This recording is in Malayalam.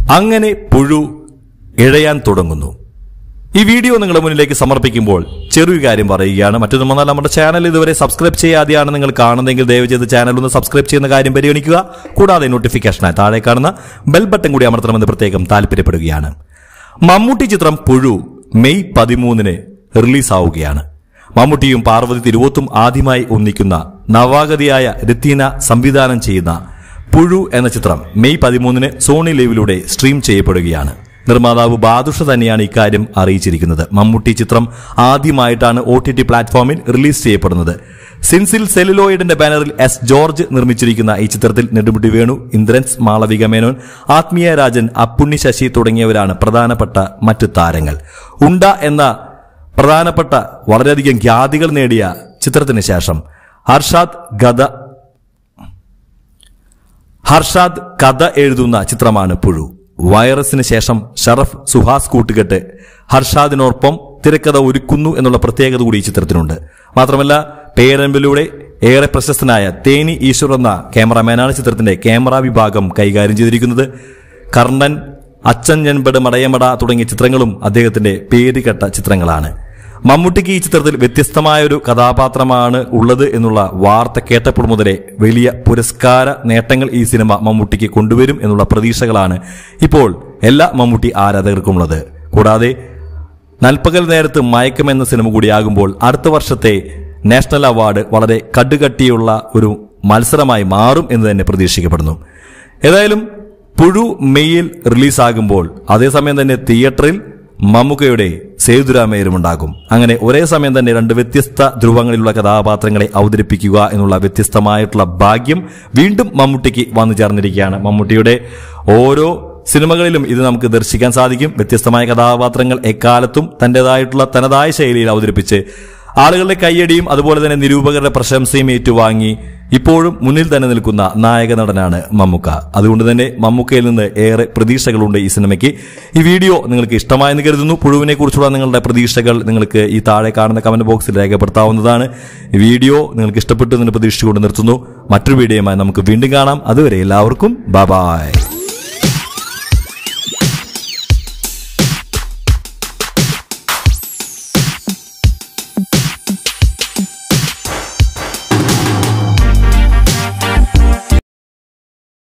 അങ്ങനെ പുഴു ഇഴയാൻ തുടങ്ങുന്നു ഈ വീഡിയോ നിങ്ങളുടെ മുന്നിലേക്ക് സമർപ്പിക്കുമ്പോൾ ചെറിയൊരു കാര്യം പറയുകയാണ് മറ്റൊരു വന്നാൽ നമ്മുടെ ചാനൽ ഇതുവരെ സബ്സ്ക്രൈബ് ചെയ്യാതെയാണ് നിങ്ങൾ കാണുന്നതെങ്കിൽ ദയവ് ചെയ്ത് ചാനൽ ഒന്ന് സബ്സ്ക്രൈബ് ചെയ്യുന്ന കാര്യം പരിഗണിക്കുക കൂടാതെ നോട്ടിഫിക്കേഷനായി താഴെ കാണുന്ന ബെൽ ബട്ടൺ കൂടി അമർത്തണമെന്ന് പ്രത്യേകം താല്പര്യപ്പെടുകയാണ് മമ്മൂട്ടി ചിത്രം പുഴു മെയ് പതിമൂന്നിന് റിലീസാവുകയാണ് മമ്മൂട്ടിയും പാർവതി തിരുവോത്തും ആദ്യമായി ഒന്നിക്കുന്ന നവാഗതിയായ രത്തീന സംവിധാനം ചെയ്യുന്ന പുഴു എന്ന ചിത്രം മെയ് പതിമൂന്നിന് സോണി ലൈവിലൂടെ സ്ട്രീം ചെയ്യപ്പെടുകയാണ് നിർമ്മാതാവ് ബാദുഷ തന്നെയാണ് ഇക്കാര്യം അറിയിച്ചിരിക്കുന്നത് മമ്മൂട്ടി ചിത്രം ആദ്യമായിട്ടാണ് ഒ ടി ടി പ്ലാറ്റ്ഫോമിൽ റിലീസ് ചെയ്യപ്പെടുന്നത് സിൻസിൽ സെലുലോയിഡിന്റെ ബാനറിൽ എസ് ജോർജ് നിർമ്മിച്ചിരിക്കുന്ന ഈ ചിത്രത്തിൽ നെടുമുടി വേണു ഇന്ദ്രൻസ് മാളവിക മേനോൻ ആത്മീയ രാജൻ അപ്പുണ്ണി ശശി തുടങ്ങിയവരാണ് പ്രധാനപ്പെട്ട മറ്റു താരങ്ങൾ ഉണ്ട എന്ന പ്രധാനപ്പെട്ട വളരെയധികം ഖ്യാതികൾ നേടിയ ചിത്രത്തിന് ശേഷം ഹർഷാദ് ഗത ഹർഷാദ് കഥ എഴുതുന്ന ചിത്രമാണ് പുഴു വൈറസിന് ശേഷം ഷറഫ് സുഹാസ് കൂട്ടുകെട്ട് ഹർഷാദിനൊപ്പം തിരക്കഥ ഒരുക്കുന്നു എന്നുള്ള പ്രത്യേകത കൂടി ഈ ചിത്രത്തിനുണ്ട് മാത്രമല്ല പേരൻപിലൂടെ ഏറെ പ്രശസ്തനായ തേനി ഈശ്വർ എന്ന ക്യാമറാമാനാണ് ചിത്രത്തിന്റെ ക്യാമറ വിഭാഗം കൈകാര്യം ചെയ്തിരിക്കുന്നത് കർണൻ അച്ഛൻ ഞൻപട് മടയമട തുടങ്ങിയ ചിത്രങ്ങളും അദ്ദേഹത്തിന്റെ പേരുകെട്ട ചിത്രങ്ങളാണ് മമ്മൂട്ടിക്ക് ഈ ചിത്രത്തിൽ വ്യത്യസ്തമായ ഒരു കഥാപാത്രമാണ് ഉള്ളത് എന്നുള്ള വാർത്ത കേട്ടപ്പോൾ മുതലേ വലിയ പുരസ്കാര നേട്ടങ്ങൾ ഈ സിനിമ മമ്മൂട്ടിക്ക് കൊണ്ടുവരും എന്നുള്ള പ്രതീക്ഷകളാണ് ഇപ്പോൾ എല്ലാ മമ്മൂട്ടി ആരാധകർക്കുമുള്ളത് കൂടാതെ നൽപ്പകൽ നേരത്ത് മയക്കം എന്ന സിനിമ കൂടിയാകുമ്പോൾ അടുത്ത വർഷത്തെ നാഷണൽ അവാർഡ് വളരെ കടുകട്ടിയുള്ള ഒരു മത്സരമായി മാറും എന്ന് തന്നെ പ്രതീക്ഷിക്കപ്പെടുന്നു ഏതായാലും പുഴു മെയ്യിൽ റിലീസാകുമ്പോൾ അതേസമയം തന്നെ തിയേറ്ററിൽ മമ്മൂക്കയുടെ സേതുരാമേരും ഉണ്ടാകും അങ്ങനെ ഒരേ സമയം തന്നെ രണ്ട് വ്യത്യസ്ത ധ്രുവങ്ങളിലുള്ള കഥാപാത്രങ്ങളെ അവതരിപ്പിക്കുക എന്നുള്ള വ്യത്യസ്തമായിട്ടുള്ള ഭാഗ്യം വീണ്ടും മമ്മൂട്ടിക്ക് വന്നു ചേർന്നിരിക്കുകയാണ് മമ്മൂട്ടിയുടെ ഓരോ സിനിമകളിലും ഇത് നമുക്ക് ദർശിക്കാൻ സാധിക്കും വ്യത്യസ്തമായ കഥാപാത്രങ്ങൾ എക്കാലത്തും തന്റേതായിട്ടുള്ള തനതായ ശൈലിയിൽ അവതരിപ്പിച്ച് ആളുകളുടെ കയ്യടിയും അതുപോലെ തന്നെ നിരൂപകരുടെ പ്രശംസയും ഏറ്റുവാങ്ങി ഇപ്പോഴും മുന്നിൽ തന്നെ നിൽക്കുന്ന നായക നടനാണ് മമ്മൂക്ക അതുകൊണ്ട് തന്നെ മമ്മൂക്കയിൽ നിന്ന് ഏറെ പ്രതീക്ഷകളുണ്ട് ഈ സിനിമയ്ക്ക് ഈ വീഡിയോ നിങ്ങൾക്ക് ഇഷ്ടമായെന്ന് കരുതുന്നു പുഴുവിനെ കുറിച്ചുള്ള നിങ്ങളുടെ പ്രതീക്ഷകൾ നിങ്ങൾക്ക് ഈ താഴെ കാണുന്ന കമന്റ് ബോക്സിൽ രേഖപ്പെടുത്താവുന്നതാണ് ഈ വീഡിയോ നിങ്ങൾക്ക് ഇഷ്ടപ്പെട്ടു എന്ന് പ്രതീക്ഷിച്ചുകൊണ്ട് നിർത്തുന്നു മറ്റൊരു വീഡിയോയുമായി നമുക്ക് വീണ്ടും കാണാം അതുവരെ എല്ലാവർക്കും ബൈ